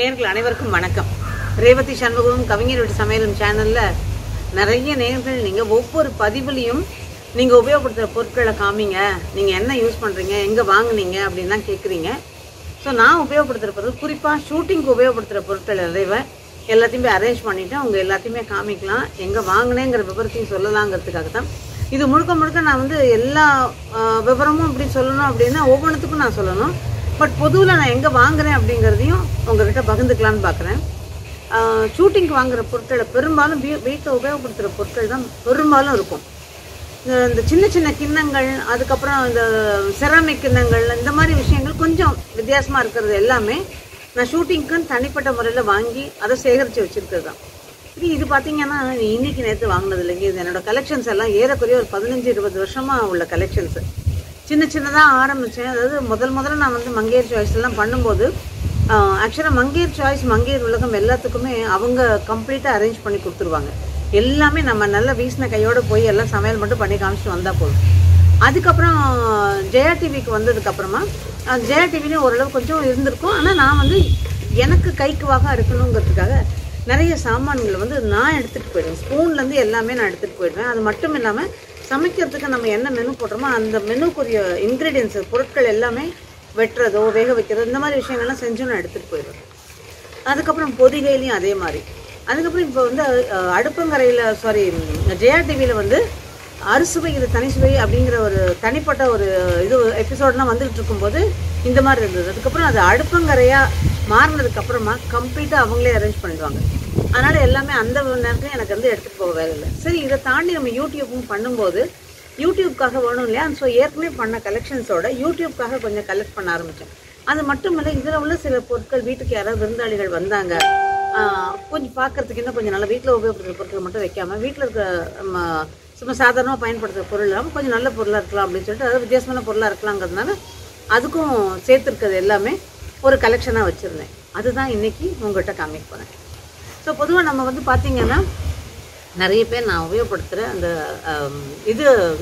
நேயர்கள் அனைவருக்கும் வணக்கம் ரேவதி சண்முகமும் கவிஞர் வீட்டு சமையலும் சேனல்ல நிறைய நேயர்கள் நீங்க ஒவ்வொரு பதிவுலையும் நீங்க உபயோகப்படுத்துற பொருட்களை காமிங்க நீங்க என்ன யூஸ் பண்றீங்க எங்க வாங்குனீங்க அப்படின்லாம் கேக்குறீங்க ஸோ நான் உபயோகப்படுத்துற பொருள் குறிப்பா ஷூட்டிங்க்கு உபயோகப்படுத்துற பொருட்கள் நிறைய எல்லாத்தையுமே அரேஞ்ச் பண்ணிட்டு அவங்க எல்லாத்தையுமே காமிக்கலாம் எங்க வாங்கினேங்கிற விவரத்தையும் சொல்லலாங்கிறதுக்காக தான் இது முழுக்க முழுக்க நான் வந்து எல்லா ஆஹ், விவரமும் இப்படி சொல்லணும் அப்படின்னா ஒவ்வொன்றுத்துக்கும் நான் சொல்லணும் பட் பொதுவில் நான் எங்கே வாங்குறேன் அப்படிங்கிறதையும் உங்ககிட்ட பகிர்ந்துக்கலான்னு பார்க்குறேன் ஷூட்டிங்க்கு வாங்குற பொருட்களை பெரும்பாலும் வீ வீட்டில் உபயோகப்படுத்துகிற பொருட்கள் தான் பெரும்பாலும் இருக்கும் இந்த இந்த சின்ன சின்ன கிண்ணங்கள் அதுக்கப்புறம் இந்த செராமிக் கிண்ணங்கள் இந்த மாதிரி விஷயங்கள் கொஞ்சம் வித்தியாசமாக இருக்கிறது எல்லாமே நான் ஷூட்டிங்க்குன்னு தனிப்பட்ட முறையில் வாங்கி அதை சேகரித்து வச்சிருக்கிறது தான் இது இது பார்த்தீங்கன்னா இன்னைக்கு நேற்று வாங்கினது இல்லைங்க இது என்னோட கலெக்ஷன்ஸ் எல்லாம் ஏறக்குறைய ஒரு பதினஞ்சு இருபது வருஷமாக உள்ள கலெக்ஷன்ஸு சின்ன சின்னதாக ஆரம்பித்தேன் அதாவது முதல் முதல்ல நான் வந்து மங்கையர் சாய்ஸ் எல்லாம் பண்ணும்போது ஆக்சுவலாக மங்கையர் சாய்ஸ் மங்கையர் உலகம் எல்லாத்துக்குமே அவங்க கம்ப்ளீட்டாக அரேஞ்ச் பண்ணி கொடுத்துருவாங்க எல்லாமே நம்ம நல்ல வீசின கையோட போய் எல்லாம் சமையல் மட்டும் பண்ணி காமிச்சிட்டு வந்தால் போதும் அதுக்கப்புறம் ஜெயா டிவிக்கு வந்ததுக்கப்புறமா ஜெயா டிவிலையும் ஓரளவு கொஞ்சம் இருந்திருக்கும் ஆனால் நான் வந்து எனக்கு கைக்கு வாக இருக்கணுங்கிறதுக்காக நிறைய சாமான்களை வந்து நான் எடுத்துகிட்டு போயிடுவேன் ஸ்பூன்லேருந்து எல்லாமே நான் எடுத்துகிட்டு போயிடுவேன் அது மட்டும் இல்லாமல் சமைக்கிறதுக்கு நம்ம என்ன மெனு போடுறோமோ அந்த மெனுக்குரிய இன்க்ரீடியன்ஸ் பொருட்கள் எல்லாமே வெட்டுறதோ வேக வைக்கிறதோ இந்த மாதிரி விஷயங்கள்லாம் செஞ்சு நான் எடுத்துகிட்டு போயிடுவேன் அதுக்கப்புறம் பொதிகையிலையும் அதே மாதிரி அதுக்கப்புறம் இப்போ வந்து அஹ், அடுப்பங்கரையில் சாரி ஜெயா டிவியில் வந்து அறுசுவை இது தனி சுவை அப்படிங்கிற ஒரு தனிப்பட்ட ஒரு இது எபிசோட்லாம் வந்துகிட்டு இருக்கும்போது இந்த மாதிரி இருந்தது அதுக்கப்புறம் அது அடுப்பங்கரையாக மாறினதுக்கு அப்புறமா கம்ப்ளீட்டாக அவங்களே அரேஞ்ச் பண்ணிடுவாங்க அதனால எல்லாமே அந்த நேரத்துல எனக்கு வந்து எடுத்துகிட்டு போக வேலை இல்லை சரி இதை தாண்டி நம்ம யூடியூப்பும் பண்ணும்போது யூடியூப்காக வேணும் இல்லையா ஸோ ஏற்கனவே பண்ண கலெக்ஷன்ஸோட யூடியூப்காக கொஞ்சம் கலெக்ட் பண்ண ஆரம்பித்தேன் அது மட்டும் இல்லை இதில் உள்ள சில பொருட்கள் வீட்டுக்கு யாராவது விருந்தாளிகள் வந்தாங்க ஆஹ் கொஞ்சம் பார்க்கறதுக்கு இன்னும் கொஞ்சம் நல்லா வீட்டில் உபயோகப்படுத்துகிற பொருட்கள் மட்டும் வைக்காம வீட்டில் இருக்க நம்ம சும்மா சாதாரணமாக பயன்படுத்துகிற பொருள் இல்லாமல் கொஞ்சம் நல்ல பொருளாக இருக்கலாம் அப்படின்னு சொல்லிட்டு அதாவது வித்தியாசமான பொருளாக இருக்கலாங்கிறதுனால அதுக்கும் சேர்த்துருக்கிறது எல்லாமே ஒரு கலெக்ஷனாக வச்சுருந்தேன் அதுதான் இன்னைக்கு உங்கள்கிட்ட காமிக்க போகிறேன் ஸோ பொதுவாக நம்ம வந்து பார்த்தீங்கன்னா நிறைய பேர் நான் உபயோகப்படுத்துகிற அந்த ஆம், இது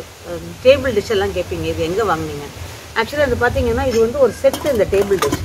டேபிள் டிஷ் எல்லாம் கேட்பீங்க இது எங்கே வாங்குனீங்க ஆக்சுவலாக இது பார்த்தீங்கன்னா இது வந்து ஒரு செட்டு இந்த டேபிள் டிஷ்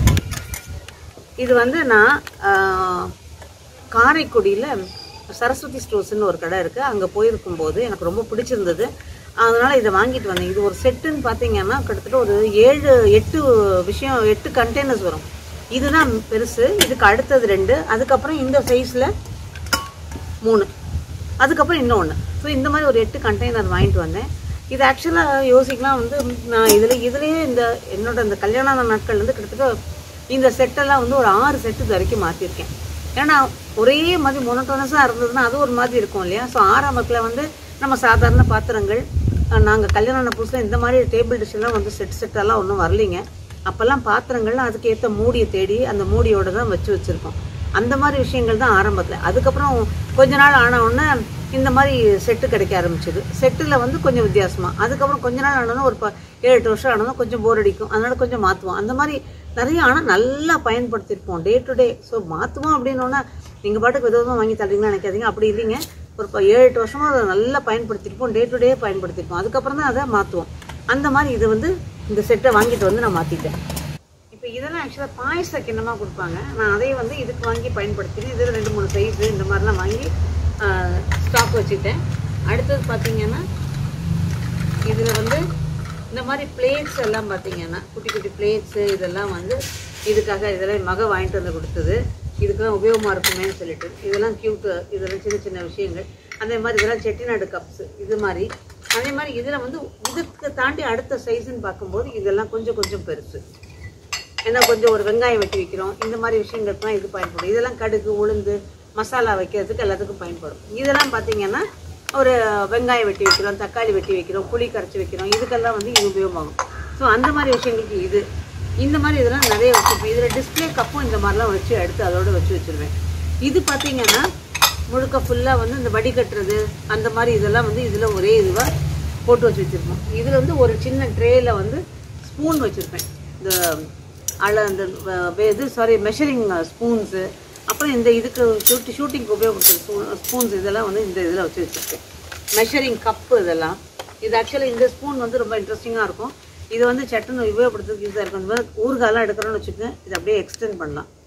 இது வந்து நான் ஆஹ், காரைக்குடியில் சரஸ்வதி ஸ்டோர்ஸ்னு ஒரு கடை இருக்குது அங்கே போயிருக்கும்போது எனக்கு ரொம்ப பிடிச்சிருந்தது அதனால் இதை வாங்கிட்டு வந்தேன் இது ஒரு செட்டுன்னு பார்த்தீங்கன்னா கிட்டத்தட்ட ஒரு ஏழு எட்டு விஷயம் எட்டு கண்டெய்னர்ஸ் வரும் இதுதான் பெருசு இதுக்கு அடுத்தது ரெண்டு அதுக்கப்புறம் இந்த சைஸில் மூணு அதுக்கப்புறம் இன்னொன்று ஸோ இந்த மாதிரி ஒரு எட்டு கண்டெய்னர் வாங்கிட்டு வந்தேன் இது ஆக்சுவலாக யோசிக்கலாம் வந்து நான் இதில் இதுலேயே இந்த என்னோட இந்த கல்யாண நாட்கள் வந்து கிட்டத்தட்ட இந்த செட்டெல்லாம் வந்து ஒரு ஆறு செட்டு இது வரைக்கும் மாற்றிருக்கேன் ஏன்னா ஒரே மாதிரி மொனட்டோனஸாக இருந்ததுன்னா அது ஒரு மாதிரி இருக்கும் இல்லையா ஸோ ஆரம்பத்தில் வந்து நம்ம சாதாரண பாத்திரங்கள் நாங்கள் கல்யாணம் புதுசில் இந்த மாதிரி டேபிள் டிஷ் எல்லாம் வந்து செட் செட்டெல்லாம் ஒன்றும் வரலைங்க அப்போல்லாம் பாத்திரங்கள்லாம் அதுக்கேற்ற மூடியை தேடி அந்த மூடியோட தான் வச்சு வச்சுருக்கோம் அந்த மாதிரி விஷயங்கள் தான் ஆரம்பத்தில் அதுக்கப்புறம் கொஞ்ச நாள் ஆன உடனே இந்த மாதிரி செட்டு கிடைக்க ஆரம்பிச்சது செட்டில் வந்து கொஞ்சம் வித்தியாசமாக அதுக்கப்புறம் கொஞ்ச நாள் ஆனதும் ஒரு ப ஏழு எட்டு வருஷம் ஆனதும் கொஞ்சம் போர் அடிக்கும் அதனால கொஞ்சம் மாற்றுவோம் அந்த மாதிரி நிறைய ஆனால் நல்லா பயன்படுத்தியிருப்போம் டே டு டே ஸோ மாற்றுவோம் அப்படின்னோன்னா நீங்கள் பாட்டுக்கு விதவிதமாக வாங்கி தள்ளுறீங்களா நினைக்காதீங்க அப்படி இல்லைங்க ஒரு ப- ஏழு எட்டு வருஷமா அதை நல்லா பயன்படுத்தியிருப்போம் டே டு டே பயன்படுத்தியிருப்போம் அதுக்கப்புறம் தான் அதை மாற்றுவோம் அந்த மாதிரி இது வந்து இந்த செட்டை வாங்கிட்டு வந்து நான் மாற்றிட்டேன் இப்போ இதெல்லாம் ஆக்சுவலாக பாயச கிண்ணமாக கொடுப்பாங்க நான் அதை வந்து இதுக்கு வாங்கி பயன்படுத்தினேன் இதில் ரெண்டு மூணு சைஸு இந்த மாதிரிலாம் வாங்கி ஸ்டாக் வச்சுட்டேன் அடுத்தது பார்த்தீங்கன்னா இதில் வந்து இந்த மாதிரி பிளேட்ஸ் எல்லாம் பார்த்தீங்கன்னா குட்டி குட்டி பிளேட்ஸு இதெல்லாம் வந்து இதுக்காக இதெல்லாம் மக வாங்கிட்டு வந்து கொடுத்தது இதுக்கெல்லாம் உபயோகமாக இருக்குமேன்னு சொல்லிட்டு இதெல்லாம் க்யூட்டு இதெல்லாம் சின்ன சின்ன விஷயங்கள் அதே மாதிரி இதெல்லாம் செட்டிநாடு கப்ஸு இது மாதிரி அதே மாதிரி இதில் வந்து இதுக்கு தாண்டி அடுத்த சைஸ்ன்னு பார்க்கும்போது இதெல்லாம் கொஞ்சம் கொஞ்சம் பெருசு ஏன்னா கொஞ்சம் ஒரு வெங்காயம் வெட்டி வைக்கிறோம் இந்த மாதிரி விஷயங்களுக்குலாம் இது பயன்படும் இதெல்லாம் கடுகு உளுந்து மசாலா வைக்கிறதுக்கு எல்லாத்துக்கும் பயன்படும் இதெல்லாம் பார்த்தீங்கன்னா ஒரு வெங்காயம் வெட்டி வைக்கிறோம் தக்காளி வெட்டி வைக்கிறோம் புளி கரைச்சி வைக்கிறோம் இதுக்கெல்லாம் வந்து இது உபயோகமாகும் ஸோ அந்த மாதிரி விஷயங்களுக்கு இது இந்த மாதிரி இதெல்லாம் நிறைய வச்சுருப்பேன் இதில் டிஸ்ப்ளே கப்பும் இந்த மாதிரிலாம் வச்சு எடுத்து அதோட வச்சு வச்சுருவேன் இது பார்த்தீங்கன்னா முழுக்க ஃபுல்லாக வந்து இந்த வடிகட்டுறது அந்த மாதிரி இதெல்லாம் வந்து இதில் ஒரே இதுவாக போட்டு வச்சு வச்சுருப்போம் இதில் வந்து ஒரு சின்ன ட்ரேயில் வந்து ஸ்பூன் வச்சுருப்பேன் இந்த அள அந்த வ- வே- இது சாரி மெஷரிங் ஸ்பூன்ஸு அப்புறம் இந்த இதுக்கு ஷூட்டி ஷூட்டிங்க்கு உபயோகப்படுத்துகிற ஸ்பூன்ஸ் இதெல்லாம் வந்து இந்த இதில் வச்சு வச்சுருக்கேன் மெஷரிங் கப்பு இதெல்லாம் இது ஆக்சுவலாக இந்த ஸ்பூன் வந்து ரொம்ப இன்ட்ரெஸ்டிங்காக இருக்கும் இது வந்து சட்டுன்னு உபயோகப்படுத்துறதுக்கு யூஸாக இருக்கும் இந்த மாதிரி ஊறுகாலாம் எடுக்கிறோன்னு வச்சுக்கோங்க இது அப்படியே எக்ஸ்டெண்ட் பண்ணலாம்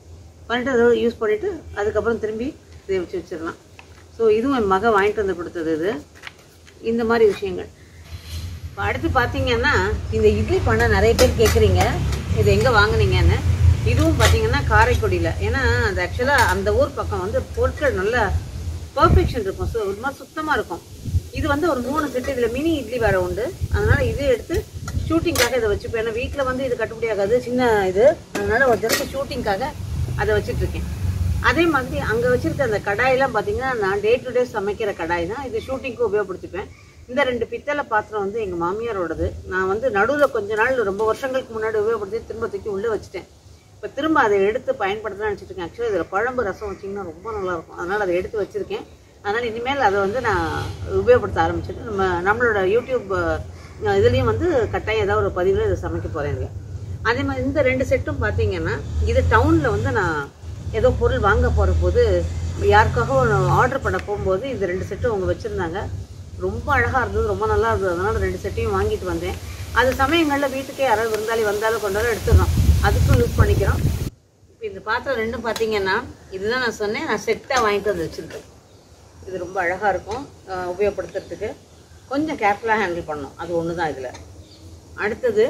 பண்ணிட்டு அதை யூஸ் பண்ணிவிட்டு அதுக்கப்புறம் திரும்பி இதை வச்சு வச்சிடலாம் ஸோ இதுவும் என் மக வாங்கிட்டு வந்து கொடுத்தது இது இந்த மாதிரி விஷயங்கள் இப்போ அடுத்து பார்த்தீங்கன்னா இந்த இட்லி பண்ண நிறைய பேர் கேட்குறீங்க இது எங்கே வாங்குனீங்கன்னு இதுவும் பார்த்தீங்கன்னா காரைக்குடியில் ஏன்னா அது ஆக்சுவலாக அந்த ஊர் பக்கம் வந்து பொருட்கள் நல்ல பர்ஃபெக்ஷன் இருக்கும் ஸோ ஒரு மாதிரி சுத்தமாக இருக்கும் இது வந்து ஒரு மூணு செட்டு இதில் மினி இட்லி வேறு உண்டு அதனால இதை எடுத்து ஷூட்டிங்காக இதை வச்சுப்பேன் ஏன்னா வீட்டில் வந்து இது கட்டுப்படி ஆகாது சின்ன இது அதனால ஒரு ஜஸ்ட் ஷூட்டிங்காக அதை வச்சிட்டு இருக்கேன் அதே மாதிரி அங்கே வச்சிருக்க அந்த கடாயெல்லாம் பார்த்தீங்கன்னா நான் டே டு டே சமைக்கிற கடாய் தான் இது ஷூட்டிங்க்கு உபயோகப்படுத்திப்பேன் இந்த ரெண்டு பித்தளை பாத்திரம் வந்து எங்கள் மாமியாரோடது நான் வந்து நடுவில் கொஞ்ச நாள் ரொம்ப வருஷங்களுக்கு முன்னாடி உபயோகப்படுத்தி திரும்ப தூக்கி உள்ளே வச்சுட்டேன் இப்போ திரும்ப அதை எடுத்து பயன்படுத்தலாம்னு நினச்சிட்டு இருக்கேன் ஆக்சுவலாக இதில் குழம்பு ரசம் வச்சிங்கன்னா ரொம்ப நல்லா இருக்கும் அதனால் அதை எடுத்து வச்சுருக்கேன் அதனால் இனிமேல் அதை வந்து நான் உபயோகப்படுத்த ஆரம்பிச்சிட்டு நம்ம நம்மளோட யூடியூப் அஹ், இதுலேயும் வந்து கட்டாயம் ஏதாவது ஒரு பதிவில் இதை சமைக்க போகிறேன் இதில் அதே மாதிரி இந்த ரெண்டு செட்டும் பார்த்தீங்கன்னா இது டவுனில் வந்து நான் ஏதோ பொருள் வாங்க போகிற போது யாருக்காக ஆர்டர் பண்ண போகும்போது இந்த ரெண்டு செட்டும் அவங்க வச்சுருந்தாங்க ரொம்ப அழகாக இருந்தது ரொம்ப நல்லா இருந்தது அதனால் ரெண்டு செட்டையும் வாங்கிட்டு வந்தேன் அது சமயங்களில் வீட்டுக்கே யாராவது விருந்தாளி வந்தாலும் கொண்டாலும் எடுத்துடுறோம் அதுக்கும் யூஸ் பண்ணிக்கிறோம் இப்போ இந்த பாத்திரம் ரெண்டும் பார்த்தீங்கன்னா இதுதான் நான் சொன்னேன் நான் செட்டாக வாங்கிட்டு வந்து வச்சுருக்கேன் இது ரொம்ப அழகாக இருக்கும் அஹ் உபயோகப்படுத்துறதுக்கு கொஞ்சம் கேர்ஃபுல்லாக ஹேண்டில் பண்ணணும் அது ஒன்று தான் இதில் அடுத்தது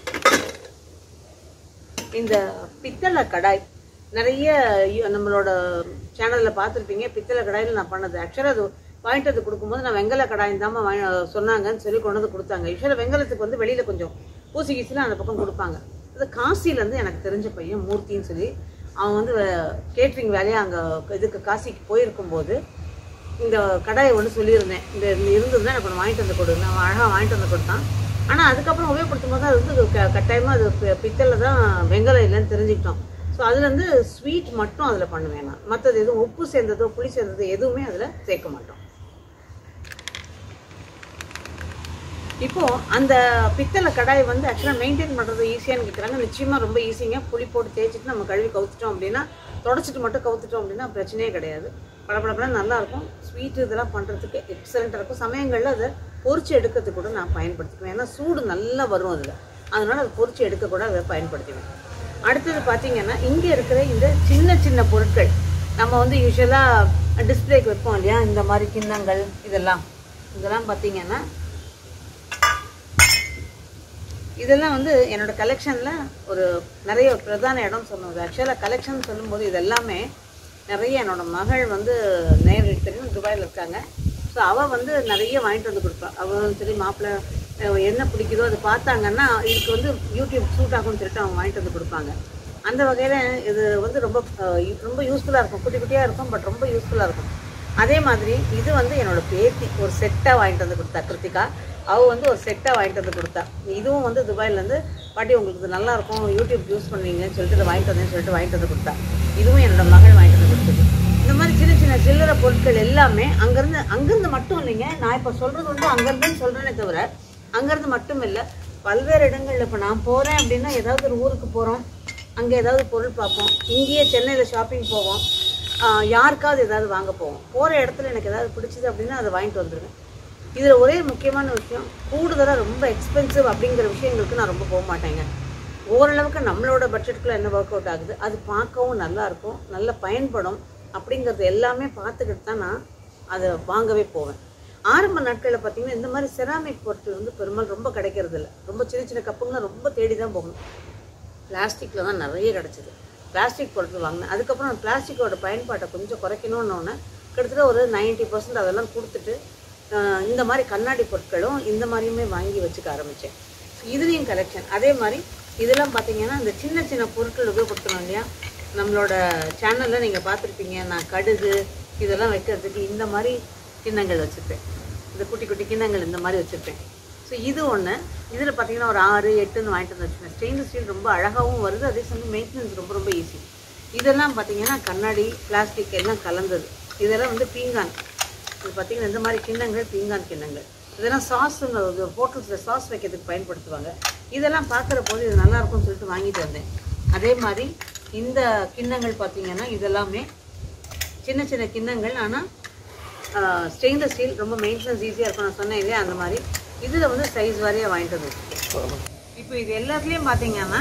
இந்த பித்தளை கடாய் நிறைய யு- நம்மளோட சேனலில் பார்த்துருப்பீங்க பித்தளை கடாயில் நான் பண்ணது ஆக்சுவலாக அது வாங்கிட்டு வந்து கொடுக்கும்போது நான் வெங்கல கடாய் தாம்மா வாங்கி சொன்னாங்கன்னு சொல்லி கொண்டு வந்து கொடுத்தாங்க யூஸ்வலாக வெங்கலத்துக்கு வந்து வெளியில் கொஞ்சம் ஊசி கீசிலாம் அந்த பக்கம் கொடுப்பாங்க அது காசிலேருந்து எனக்கு தெரிஞ்ச பையன் மூர்த்தின்னு சொல்லி அவன் வந்து கேட்ரிங் வேலையாக அங்கே இதுக்கு காசிக்கு போயிருக்கும்போது இந்த கடாயை ஒன்று சொல்லியிருந்தேன் இந்த இந்த இருந்ததுன்னா எனக்கு ஒன்று வாங்கிட்டு வந்து கொடு நான் அழகாக வாங்கிட்டு வந்து கொடுத்தான் ஆனால் அதுக்கப்புறம் உபயோகப்படுத்தும் போது அது வந்து க கட்டாயமாக அது பி- பித்தளை தான் வெங்கலம் இல்லைன்னு தெரிஞ்சுக்கிட்டோம் ஸோ அதுலேருந்து ஸ்வீட் மட்டும் அதில் பண்ணுவேன் நான் மற்றது எதுவும் உப்பு சேர்ந்ததோ புளி சேர்ந்ததோ எதுவுமே அதில் சேர்க்க மாட்டோம் இப்போ அந்த பித்தளை கடாய் வந்து ஆக்சுவலாக மெயின்டைன் பண்ணுறது ஈஸியான்னு கேட்குறாங்க நிச்சயமாக ரொம்ப ஈஸிங்க புளி போட்டு தேய்ச்சிட்டு நம்ம கழுவி கவுத்துட்டோம் அப்படின்னா தொடச்சிட்டு மட்டும் கவுத்துட்டோம் அப்படின்னா பிரச்சனையே கிடையாது பளபளபளன்னு நல்லா இருக்கும் ஸ்வீட் இதெல்லாம் பண்ணுறதுக்கு எக்ஸலண்ட்டாக இருக்கும் சமயங்களில் அதை பொரிச்சு எடுக்கிறதுக்கு கூட நான் பயன்படுத்திக்குவேன் ஏன்னா சூடு நல்லா வரும் அதில் அதனால அதை பொரிச்சு எடுக்க கூட அதை பயன்படுத்துவேன் அடுத்தது பார்த்தீங்கன்னா இங்கே இருக்கிற இந்த சின்ன சின்ன பொருட்கள் நம்ம வந்து யூஸ்வலாக டிஸ்பிளேக்கு வைப்போம் இல்லையா இந்த மாதிரி கிண்ணங்கள் இதெல்லாம் இதெல்லாம் பார்த்தீங்கன்னா இதெல்லாம் வந்து என்னோட கலெக்ஷனில் ஒரு நிறைய பிரதான இடம் சொன்னது ஆக்சுவலாக கலெக்ஷன் சொல்லும்போது இது எல்லாமே நிறைய என்னோட மகள் வந்து நேரில் தெரியும் துபாயில் இருக்காங்க ஸோ அவள் வந்து நிறைய வாங்கிட்டு வந்து கொடுப்பாள் அவளும் சரி மாப்பிள்ளை அஹ் என்ன பிடிக்குதோ அது பார்த்தாங்கன்னா இதுக்கு வந்து யூடியூப் சூட் ஆகும்னு சொல்லிட்டு அவங்க வாங்கிட்டு வந்து கொடுப்பாங்க அந்த வகையில் இது வந்து ரொம்ப அஹ், ரொம்ப யூஸ்ஃபுல்லாக இருக்கும் குட்டி குட்டியாக இருக்கும் பட் ரொம்ப யூஸ்ஃபுல்லாக இருக்கும் அதே மாதிரி இது வந்து என்னோட பேத்தி ஒரு செட்டாக வாங்கிட்டு வந்து கொடுத்தா கிருத்திகா அவள் வந்து ஒரு செட்டாக வாங்கிட்டு வந்து கொடுத்தா இதுவும் வந்து துபாயிலேருந்து பாட்டி உங்களுக்கு இது நல்லா இருக்கும் யூடியூப் யூஸ் பண்ணுவீங்கன்னு சொல்லிட்டு இதை வாங்கிட்டு வந்தேன்னு சொல்லிட்டு வாங்கிட்டு வந்து கொடுத்தா இதுவும் என்னோட மகள் வாங்கிட்டு வந்து கொடுத்தது இந்த மாதிரி சின்ன சின்ன சில்லறை பொருட்கள் எல்லாமே அங்கேருந்து அங்கேருந்து மட்டும் இல்லைங்க நான் இப்போ சொல்கிறது வந்து அங்கேருந்துன்னு சொல்கிறேனே தவிர அங்கேருந்து மட்டும் இல்லை பல்வேறு இடங்கள்ல இப்போ நான் போகிறேன் அப்படின்னா ஏதாவது ஒரு ஊருக்கு போகிறோம் அங்கே ஏதாவது பொருள் பார்ப்போம் இங்கேயே சென்னையில் ஷாப்பிங் போவோம் ஆஹ் யாருக்காவது ஏதாவது வாங்க போவோம் போகிற இடத்துல எனக்கு ஏதாவது பிடிச்சது அப்படின்னா அதை வாங்கிட்டு வந்துடுவேன் இதில் ஒரே முக்கியமான விஷயம் கூடுதலாக ரொம்ப எக்ஸ்பென்சிவ் அப்படிங்கிற விஷயங்களுக்கு நான் ரொம்ப போக மாட்டேங்க ஓரளவுக்கு நம்மளோட பட்ஜெட்டுக்குள்ள என்ன ஒர்க் அவுட் ஆகுது அது பார்க்கவும் நல்லா இருக்கும் நல்ல பயன்படும் அப்படிங்கிறது எல்லாமே பார்த்துக்கிட்டு தான் நான் அதை வாங்கவே போவேன் ஆரம்ப நாட்களில் பார்த்தீங்கன்னா இந்த மாதிரி செராமிக் பொருட்கள் வந்து பெரும்பாலும் ரொம்ப கிடைக்கிறது இல்லை ரொம்ப சின்ன சின்ன கப்புங்களாம் ரொம்ப தேடி தான் போகணும் பிளாஸ்டிக்கில் தான் நிறைய கிடச்சிது பிளாஸ்டிக் பொருட்கள் வாங்கினேன் அதுக்கப்புறம் நான் பிளாஸ்டிக்கோட பயன்பாட்டை கொஞ்சம் குறைக்கணும்னு கிட்டத்தட்ட ஒரு 90% பர்சன்ட் அதெல்லாம் கொடுத்துட்டு ஆஹ், இந்த மாதிரி கண்ணாடி பொருட்களும் இந்த மாதிரியுமே வாங்கி வச்சுக்க ஆரம்பித்தேன் இதுலேயும் கலெக்ஷன் அதே மாதிரி இதெல்லாம் பார்த்தீங்கன்னா இந்த சின்ன சின்ன பொருட்கள் உபயோகப்படுத்தணும் இல்லையா நம்மளோட சேனலில் நீங்கள் பார்த்துருப்பீங்க நான் கடுகு இதெல்லாம் வைக்கிறதுக்கு இந்த மாதிரி கிண்ணங்கள் வச்சுருப்பேன் இந்த குட்டி குட்டி கிண்ணங்கள் இந்த மாதிரி வச்சுருப்பேன் ஸோ இது ஒன்று இதில் பார்த்தீங்கன்னா ஒரு ஆறு எட்டுன்னு வாங்கிட்டு வந்து வச்சுருக்கேன் ஸ்டெயின்லெஸ் ஸ்டீல் ரொம்ப அழகாகவும் வருது அதே சமயம் மெயின்டெனன்ஸ் ரொம்ப ரொம்ப ஈஸி இதெல்லாம் பார்த்தீங்கன்னா கண்ணாடி பிளாஸ்டிக் எல்லாம் கலந்தது இதெல்லாம் வந்து பீங்கான் இது பார்த்தீங்கன்னா இந்த மாதிரி கிண்ணங்கள் பீங்கான் கிண்ணங்கள் இதெல்லாம் சாஸ் ஹோட்டல்ஸில் சாஸ் வைக்கிறதுக்கு பயன்படுத்துவாங்க இதெல்லாம் பார்க்குற போது இது நல்லா இருக்கும்னு சொல்லிட்டு வாங்கிட்டு வந்தேன் அதே மாதிரி இந்த கிண்ணங்கள் பார்த்தீங்கன்னா இதெல்லாமே சின்ன சின்ன கிண்ணங்கள் ஆனால் ஸ்டெயின்லெஸ் ஸ்டீல் ரொம்ப மெயின்டெனன்ஸ் ஈஸியாக இருக்கும் நான் சொன்னேன் இல்லையா அந்த மாதிரி இதில் வந்து சைஸ் வாரியாக வாங்கிட்டு வந்து வச்சுருக்கேன் இப்போ இது எல்லாத்துலேயும் பார்த்தீங்கன்னா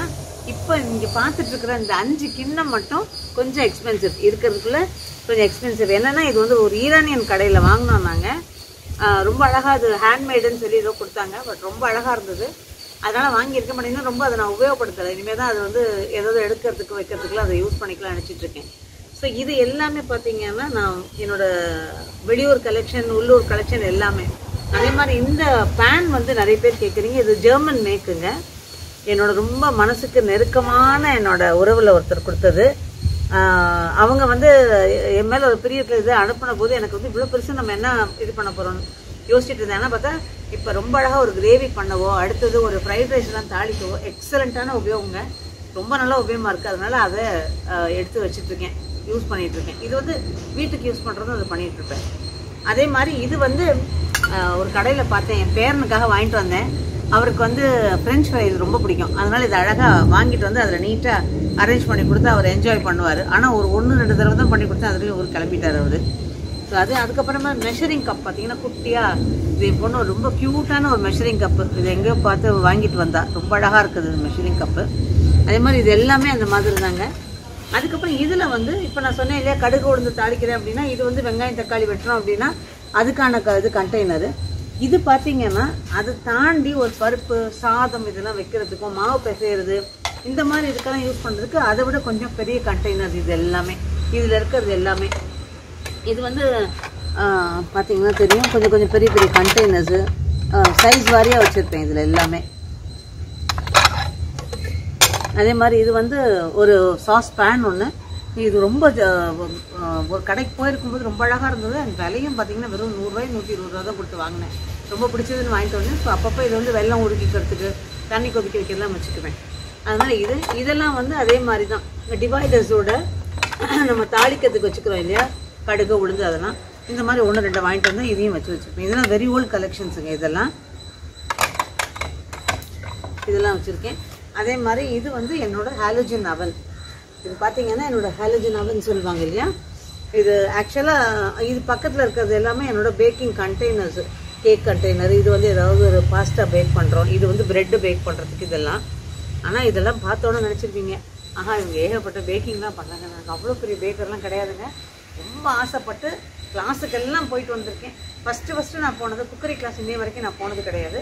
இப்போ இங்கே பார்த்துட்டு இருக்கிற இந்த அஞ்சு கிண்ணம் மட்டும் கொஞ்சம் எக்ஸ்பென்சிவ் இருக்கிறதுக்குள்ள கொஞ்சம் எக்ஸ்பென்சிவ் என்னன்னா இது வந்து ஒரு ஈரானியன் கடையில் வாங்கினோம் நாங்கள் ரொம்ப அழகா அது ஹேண்ட்மேடுன்னு சொல்லி ஏதோ கொடுத்தாங்க பட் ரொம்ப அழகா இருந்தது அதனால வாங்கியிருக்க மாட்டேங்குது ரொம்ப அதை நான் உபயோகப்படுத்தலை இனிமேல் தான் அது வந்து ஏதாவது எடுக்கிறதுக்கு வைக்கிறதுக்குலாம் அதை யூஸ் பண்ணிக்கலாம் நினச்சிட்டு இருக்கேன் ஸோ இது எல்லாமே பார்த்தீங்கன்னா நான் என்னோட வெளியூர் கலெக்ஷன் உள்ளூர் கலெக்ஷன் எல்லாமே அதே மாதிரி இந்த பேன் வந்து நிறைய பேர் கேட்குறீங்க இது ஜெர்மன் மேக்குங்க என்னோட ரொம்ப மனசுக்கு நெருக்கமான என்னோட உறவுல ஒருத்தர் கொடுத்தது ஆஹ் அவங்க வந்து என் மேல ஒரு பெரிய இது அனுப்பின போது எனக்கு வந்து இவ்வளவு பெருசு நம்ம என்ன இது பண்ண போறோம் யோசிச்சுட்டு இருந்தேன் ஆனா பார்த்தா இப்ப ரொம்ப அழகா ஒரு கிரேவி பண்ணவோ அடுத்தது ஒரு ஃப்ரைட் ரைஸ் எல்லாம் தாளிக்கவோ எக்ஸலண்ட்டான உபயோகங்க ரொம்ப நல்ல உபயோகமா இருக்கு அதனால அதை ஆஹ் எடுத்து வச்சிட்டு இருக்கேன் யூஸ் பண்ணிட்டு இருக்கேன் இது வந்து வீட்டுக்கு யூஸ் பண்றதும் அதை பண்ணிட்டு இருப்பேன் அதே மாதிரி இது வந்து ஆஹ், ஒரு கடையில் பார்த்தேன் என் பேரனுக்காக வாங்கிட்டு வந்தேன் அவருக்கு வந்து ஃப்ரெஞ்ச் ஃப்ரைஸ் ரொம்ப பிடிக்கும் அதனால இது அழகாக வாங்கிட்டு வந்து அதில் நீட்டாக அரேஞ்ச் பண்ணி கொடுத்து அவர் என்ஜாய் பண்ணுவார் ஆனால் ஒரு ஒன்று ரெண்டு தடவை தான் பண்ணி கொடுத்தா அதுலேயும் ஒரு கிளம்பிட்டார் அவர் ஸோ அது அதுக்கப்புறமா மெஷரிங் கப் பார்த்தீங்கன்னா குட்டியாக இது என் பொண்ணு ரொம்ப க்யூட்டான ஒரு மெஷரிங் கப்பு இது எங்கேயோ பார்த்து வாங்கிட்டு வந்தா ரொம்ப அழகாக இருக்குது மெஷரிங் கப்பு அதே மாதிரி இது எல்லாமே அந்த மாதிரி தாங்க அதுக்கப்புறம் இதில் வந்து இப்போ நான் சொன்னேன் இல்லையா கடுகு உளுந்து தாளிக்கிறேன் அப்படின்னா இது வந்து வெங்காயம் தக்காளி வெட்டுறோம் அப்படின்னா அதுக்கான க இது கண்டெய்னரு இது பார்த்தீங்கன்னா அதை தாண்டி ஒரு பருப்பு சாதம் இதெல்லாம் வைக்கிறதுக்கும் மாவு பிசைறது இந்த மாதிரி இதுக்கெல்லாம் யூஸ் பண்ணுறதுக்கு அதை விட கொஞ்சம் பெரிய கண்டெய்னர் இது எல்லாமே இதில் இருக்கிறது எல்லாமே இது வந்து ஆஹ், பார்த்தீங்கன்னா தெரியும் கொஞ்சம் கொஞ்சம் பெரிய பெரிய கண்டெய்னர்ஸு சைஸ் வாரியாக வச்சுருப்பேன் இதில் எல்லாமே அதே மாதிரி இது வந்து ஒரு சாஸ் பேன் ஒன்று இது ரொம்ப ஜ- அஹ் ஒரு கடைக்கு போயிருக்கும்போது ரொம்ப அழகாக இருந்தது அந்த விலையும் பார்த்தீங்கன்னா வெறும் நூறுரூவாய் நூற்றி இருபது ரூபா தான் கொடுத்து வாங்கினேன் ரொம்ப பிடிச்சதுன்னு வாங்கிட்டு வந்தேன் ஸோ அப்பப்போ இது வந்து வெள்ளம் உருக்கிக்கிறதுக்கு தண்ணி கொதிக்க வைக்கலாம் வச்சுக்குவேன் அதனால இது இதெல்லாம் வந்து அதே மாதிரி தான் டிவைடர்ஸோட நம்ம தாளிக்கிறதுக்கு வச்சுக்கிறோம் இல்லையா கடுகு உளுந்து அதெல்லாம் இந்த மாதிரி ஒன்று ரெண்டு வாங்கிட்டு வந்து இதையும் வச்சு வச்சுருப்பேன் இதெல்லாம் வெரி ஓல்ட் கலெக்ஷன்ஸுங்க இதெல்லாம் இதெல்லாம் வச்சுருக்கேன் அதே மாதிரி இது வந்து என்னோட ஹாலோஜன் அவன் இது பார்த்தீங்கன்னா என்னோட ஹாலோஜன் அவன் சொல்லுவாங்க இல்லையா இது ஆக்சுவலாக இது பக்கத்தில் இருக்கிறது எல்லாமே என்னோட பேக்கிங் கண்டெய்னர்ஸ் கேக் கண்டெய்னர் இது வந்து ஏதாவது ஒரு பாஸ்தா பேக் பண்ணுறோம் இது வந்து பிரெட்டு பேக் பண்ணுறதுக்கு இதெல்லாம் ஆனால் இதெல்லாம் பார்த்தோன்னே நினச்சிருப்பீங்க ஆஹா இவங்க ஏகப்பட்ட பேக்கிங்லாம் பண்ணுறாங்க எனக்கு அவ்வளோ பெரிய பேக்கர்லாம் கிடையாதுங்க ரொம்ப ஆசைப்பட்டு கிளாஸுக்கெல்லாம் போயிட்டு வந்திருக்கேன் ஃபஸ்ட்டு ஃபஸ்ட்டு நான் போனது குக்கரி கிளாஸ் இன்னைய வரைக்கும் நான் போனது கிடையாது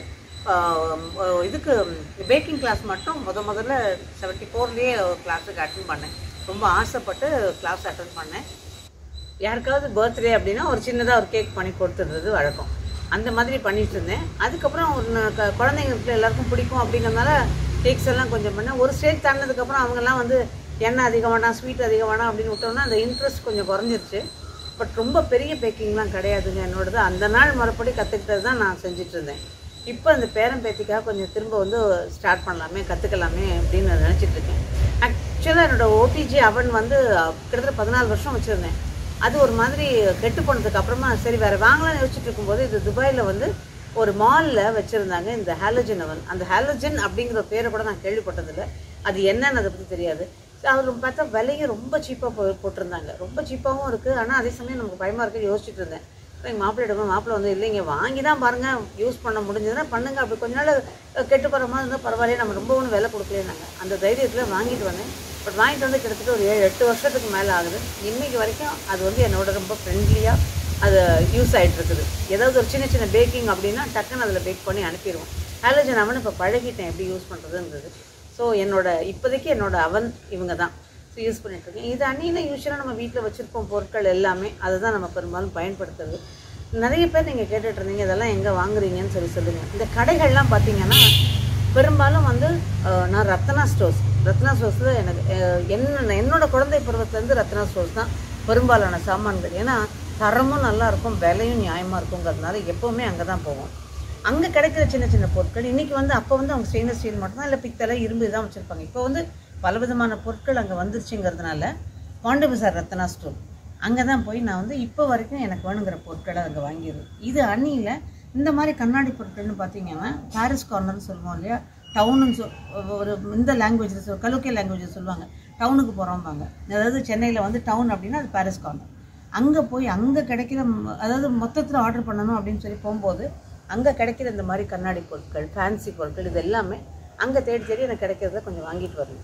ஆஹ் அஹ் இதுக்கு பேக்கிங் கிளாஸ் மட்டும் முத முதல்ல செவன்ட்டி ஃபோர்லேயே கிளாஸுக்கு அட்டன் பண்ணேன் ரொம்ப ஆசைப்பட்டு கிளாஸ் அட்டன் பண்ணேன் யாருக்காவது பர்த்டே அப்படின்னா ஒரு சின்னதாக ஒரு கேக் பண்ணி கொடுத்துடுறது வழக்கம் அந்த மாதிரி பண்ணிட்டு இருந்தேன் அதுக்கப்புறம் ஒரு ந- க- குழந்தைங்களுக்கு எல்லாருக்கும் பிடிக்கும் அப்படிங்கறதுனால கேக்ஸ் எல்லாம் கொஞ்சம் பண்ணேன் ஒரு ஸ்டேஜ் தாண்டினதுக்கப்புறம் அவங்கெல்லாம் வந்து எண்ணெய் அதிகம் வேணாம் ஸ்வீட் அதிகம் வேணாம் அப்படின்னு விட்டோம்னா அந்த இன்ட்ரெஸ்ட் கொஞ்சம் குறைஞ்சிருச்சு பட் ரொம்ப பெரிய பேக்கிங்லாம் கிடையாதுங்க என்னோடது அந்த நாள் மறுபடி கற்றுக்கிட்டது தான் நான் செஞ்சுட்டு இருந்தேன் இப்போ அந்த பேரன் பேத்திக்காக கொஞ்சம் திரும்ப வந்து ஸ்டார்ட் பண்ணலாமே கற்றுக்கலாமே அப்படின்னு நான் நினச்சிட்டு இருக்கேன் ஆக்சுவலாக என்னோட ஓடிஜி அவன் வந்து அஹ், கிட்டத்தட்ட பதினாலு வருஷம் வச்சுருந்தேன் அது ஒரு மாதிரி கெட்டு போனதுக்கு அப்புறமா சரி வேற வாங்கலாம்னு யோசிச்சுட்டு இருக்கும்போது இது துபாயில் வந்து ஒரு மாலில் வச்சுருந்தாங்க இந்த ஹாலஜன் அவன் அந்த ஹாலஜன் அப்படிங்கிற பேரை கூட நான் கேள்விப்பட்டதில்லை அது என்னன்னு அதை பற்றி தெரியாது அவர் பார்த்தா விலையும் ரொம்ப சீப்பாக போ போட்டிருந்தாங்க ரொம்ப சீப்பாகவும் இருக்குது ஆனால் அதே சமயம் நமக்கு பயமாக இருக்குன்னு யோசிச்சுட்டு இருந்தேன் அப்புறம் எங்கள் மாப்பிள்ளையிடம் மாப்பிள்ளை வந்து இல்லைங்க வாங்கி தான் பாருங்க யூஸ் பண்ண முடிஞ்சதுன்னா பண்ணுங்க அப்படி கொஞ்ச நாள் அஹ், கெட்டு போகிற மாதிரி இருந்தால் பரவாயில்லையே நம்ம ரொம்ப ஒன்றும் விலை கொடுக்கலைன்னாங்க அந்த தைரியத்தில் வாங்கிட்டு வந்தேன் பட் வாங்கிட்டு வந்து கிட்டத்தட்ட ஒரு ஏழு எட்டு வருஷத்துக்கு மேலே ஆகுது இன்னைக்கு வரைக்கும் அது வந்து என்னோட ரொம்ப ஃப்ரெண்ட்லியாக அது யூஸ் ஆயிட்டு இருக்குது ஏதாவது ஒரு சின்ன சின்ன பேக்கிங் அப்படின்னா டக்குன்னு அதில் பேக் பண்ணி அனுப்பிடுவோம் ஹாலஜன் அவன் இப்போ பழகிட்டேன் எப்படி யூஸ் பண்ணுறதுன்றது ஸோ என்னோட இப்போதைக்கு என்னோட அவன் இவங்க தான் ஸோ யூஸ் பண்ணிட்டு இருக்கேன் இது அன்னியில் யூஸ்வலாக நம்ம வீட்டில் வச்சுருப்போம் பொருட்கள் எல்லாமே அதை தான் நம்ம பெரும்பாலும் பயன்படுத்துறது நிறைய பேர் நீங்கள் கேட்டுட்டு இருந்தீங்க இதெல்லாம் எங்கே வாங்குறீங்கன்னு சொல்லி சொல்லுங்கள் இந்த கடைகள்லாம் பார்த்தீங்கன்னா பெரும்பாலும் வந்து அஹ், நான் ரத்னா ஸ்டோர்ஸ் ரத்னா ஸ்டோர்ஸில் எனக்கு அஹ், என்ன என்னோட குழந்தை பருவத்துலேருந்து ரத்னா ஸ்டோர்ஸ் தான் பெரும்பாலான சாமான்கள் ஏன்னா தரமும் நல்லா இருக்கும் விலையும் நியாயமாக இருக்குங்கிறதுனால எப்போவுமே அங்கே தான் போவோம் அங்கே கிடைக்கிற சின்ன சின்ன பொருட்கள் இன்னைக்கு வந்து அப்போ வந்து அவங்க ஸ்டெயின்லெஸ் ஸ்டீல் மட்டும்தான் இல்லை பித்தளை இரும்பு தான் வச்சுருப்பாங்க இப்போ வந்து பலவிதமான பொருட்கள் அங்கே வந்துருச்சுங்கிறதுனால பாண்டு பசார் ரத்னா ஸ்டோர் அங்கே தான் போய் நான் வந்து இப்போ வரைக்கும் எனக்கு வேணுங்கிற பொருட்களை அங்கே வாங்கிடுது இது அணியில் இந்த மாதிரி கண்ணாடி பொருட்கள்னு பார்த்தீங்கன்னா பாரிஸ் கார்னர்னு சொல்லுவோம் இல்லையா டவுனுன்னு சொல் ஒரு இந்த லாங்குவேஜில் சொல் கலோக்கிய லாங்குவேஜில் சொல்லுவாங்க டவுனுக்கு போகிறோம்பாங்க அதாவது சென்னையில் வந்து டவுன் அப்படின்னா அது பாரிஸ் கார்னர் அங்கே போய் அங்கே கிடைக்கிற ம- அதாவது மொத்தத்தில் ஆர்டர் பண்ணணும் அப்படின்னு சொல்லி போகும்போது அங்கே கிடைக்கிற இந்த மாதிரி கண்ணாடி பொருட்கள் ஃபேன்சி பொருட்கள் இது எல்லாமே அங்கே தேடி தேடி எனக்கு கிடைக்கிறத கொஞ்சம் வாங்கிட்டு வரணும்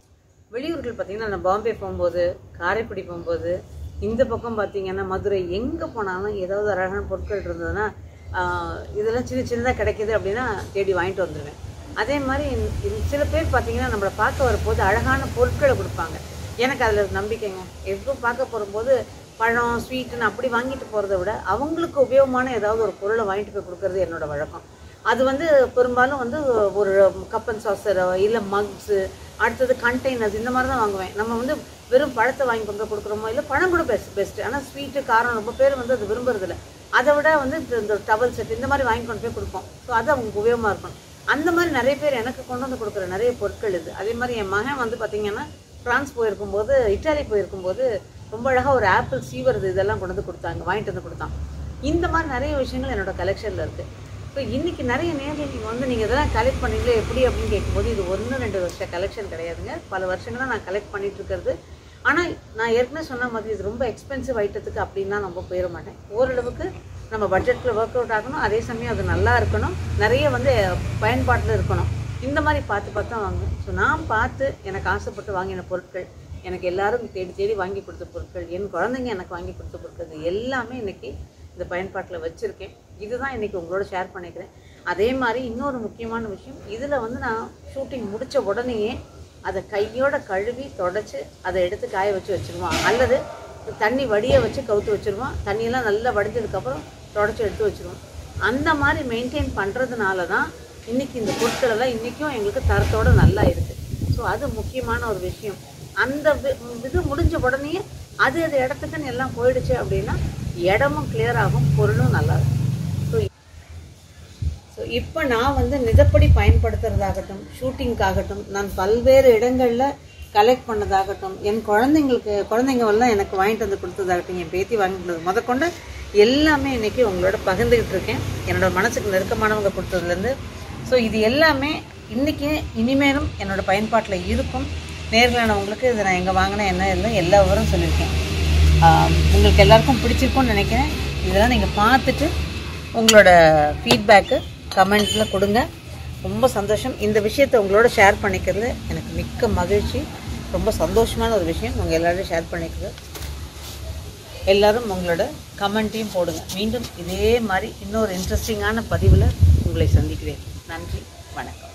வெளியூர்கள் பார்த்தீங்கன்னா நான் பாம்பே போகும்போது காரைக்குடி போகும்போது இந்த பக்கம் பார்த்தீங்கன்னா மதுரை எங்கே போனாலும் ஏதாவது அழகான பொருட்கள் இருந்ததுன்னா ஆஹ், இதெல்லாம் சின்ன சின்னதாக கிடைக்கிது அப்படின்னா தேடி வாங்கிட்டு வந்துடுவேன் அதே மாதிரி இந்த- இந்த சில பேர் பார்த்தீங்கன்னா நம்மளை பார்க்க வரும்போது அழகான பொருட்களை கொடுப்பாங்க எனக்கு அதில் நம்பிக்கைங்க எதுவும் பார்க்க போகும்போது பழம் ஸ்வீட்டுன்னு அப்படி வாங்கிட்டு போகிறத விட அவங்களுக்கு உபயோகமான ஏதாவது ஒரு பொருளை வாங்கிட்டு போய் கொடுக்கறது என்னோட வழக்கம் அது வந்து பெரும்பாலும் வந்து ஒரு கப்பன் சாசரோ இல்லை மக்ஸு அடுத்தது கண்டெய்னர்ஸ் இந்த மாதிரி தான் வாங்குவேன் நம்ம வந்து வெறும் பழத்தை வாங்கி கொண்டு போய் கொடுக்குறோமோ இல்லை பழம் கூட பெஸ்ட் பெஸ்ட்டு ஆனால் ஸ்வீட்டு காரம் ரொம்ப பேர் வந்து அது விரும்புறதில்ல அதை விட வந்து இந்த- இந்த டவல் செட் இந்த மாதிரி வாங்கி கொண்டு போய் கொடுப்போம் ஸோ அது அவங்களுக்கு உபயோகமாக இருக்கும் அந்த மாதிரி நிறைய பேர் எனக்கு கொண்டு வந்து கொடுக்குற நிறைய பொருட்கள் இது அதே மாதிரி என் மகன் வந்து பார்த்தீங்கன்னா ஃப்ரான்ஸ் போயிருக்கும்போது இட்டாலி போயிருக்கும்போது ரொம்ப அழகாக ஒரு ஆப்பிள் சீவறது இதெல்லாம் கொண்டு வந்து கொடுத்தாங்க வாங்கிட்டு வந்து கொடுத்தான் இந்த மாதிரி நிறைய விஷயங்கள் என்னோட கலெக்ஷனில் இருக்குது ஸோ இன்னைக்கு நிறைய நேரில் நீங்கள் வந்து நீங்கள் இதெல்லாம் கலெக்ட் பண்ணீங்களே எப்படி அப்படின்னு கேட்கும்போது இது ஒன்று ரெண்டு வருஷம் கலெக்ஷன் கிடையாதுங்க பல வருஷங்களாக நான் கலெக்ட் பண்ணிட்டு இருக்கிறது ஆனால் நான் ஏற்கனவே சொன்ன மாதிரி இது ரொம்ப எக்ஸ்பென்சிவ் ஐட்டத்துக்கு அப்படின்னா ரொம்ப போயிட மாட்டேன் ஓரளவுக்கு நம்ம பட்ஜெட்டில் ஒர்க் அவுட் ஆகணும் அதே சமயம் அது நல்லா இருக்கணும் நிறைய வந்து பயன்பாட்டில் இருக்கணும் இந்த மாதிரி பார்த்து பார்த்து தான் வாங்குவேன் ஸோ நான் பார்த்து எனக்கு ஆசைப்பட்டு வாங்கின பொருட்கள் எனக்கு எல்லாரும் தேடி தேடி வாங்கி கொடுத்த பொருட்கள் என் குழந்தைங்க எனக்கு வாங்கி கொடுத்த பொருட்கள் இது எல்லாமே இன்னைக்கு இந்த பயன்பாட்டில் வச்சுருக்கேன் இதுதான் இன்னைக்கு உங்களோட ஷேர் பண்ணிக்கிறேன் அதே மாதிரி இன்னொரு முக்கியமான விஷயம் இதில் வந்து நான் ஷூட்டிங் முடித்த உடனேயே அதை கையோட கழுவி தொடச்சி அதை எடுத்து காய வச்சு வச்சிருவான் அல்லது தண்ணி வடிய வச்சு கவுத்து வச்சிருவான் தண்ணியெல்லாம் நல்லா வடிஞ்சதுக்கப்புறம் தொடச்சி எடுத்து வச்சிருவோம் அந்த மாதிரி மெயின்டைன் பண்ணுறதுனால தான் இன்னைக்கு இந்த பொருட்கள் எல்லாம் இன்றைக்கும் எங்களுக்கு தரத்தோட நல்லா இருக்குது ஸோ அது முக்கியமான ஒரு விஷயம் அந்த வி- இது முடிஞ்ச உடனே அது அது இடத்துக்குன்னு எல்லாம் போயிடுச்சு அப்படின்னா இடமும் கிளியர் ஆகும் பொருளும் நல்லா இருக்கும் ஸோ ஸோ இப்போ நான் வந்து மிதப்படி பயன்படுத்துறதாகட்டும் ஷூட்டிங்காகட்டும் நான் பல்வேறு இடங்களில் கலெக்ட் பண்ணதாகட்டும் என் குழந்தைங்களுக்கு குழந்தைங்க எல்லாம் எனக்கு வாங்கிட்டு வந்து கொடுத்ததாகட்டும் என் பேத்தி வாங்கி கொடுத்தது முதற்கொண்டு எல்லாமே இன்னைக்கு உங்களோட பகிர்ந்துக்கிட்டு இருக்கேன் என்னோட மனசுக்கு நெருக்கமானவங்க கொடுத்ததுலேருந்து ஸோ இது எல்லாமே இன்னைக்கு இனிமேலும் என்னோட பயன்பாட்டில் இருக்கும் நேர்களானவங்களுக்கு இதை நான் எங்கே வாங்கினேன் என்ன இல்லை எல்லா விவரம் சொல்லியிருக்கேன் ஆம், உங்களுக்கு எல்லாருக்கும் பிடிச்சிருக்கும்னு நினைக்கிறேன் இதெல்லாம் நீங்கள் பார்த்துட்டு உங்களோட ஃபீட்பேக்கு கமெண்ட்டில் கொடுங்க ரொம்ப சந்தோஷம் இந்த விஷயத்தை உங்களோட ஷேர் பண்ணிக்கிறது எனக்கு மிக்க மகிழ்ச்சி ரொம்ப சந்தோஷமான ஒரு விஷயம் உங்கள் எல்லாரும் ஷேர் பண்ணிக்கிறது எல்லாரும் உங்களோட கமெண்ட்டையும் போடுங்க மீண்டும் இதே மாதிரி இன்னொரு இன்ட்ரெஸ்டிங்கான பதிவில் உங்களை சந்திக்கிறேன் நன்றி வணக்கம்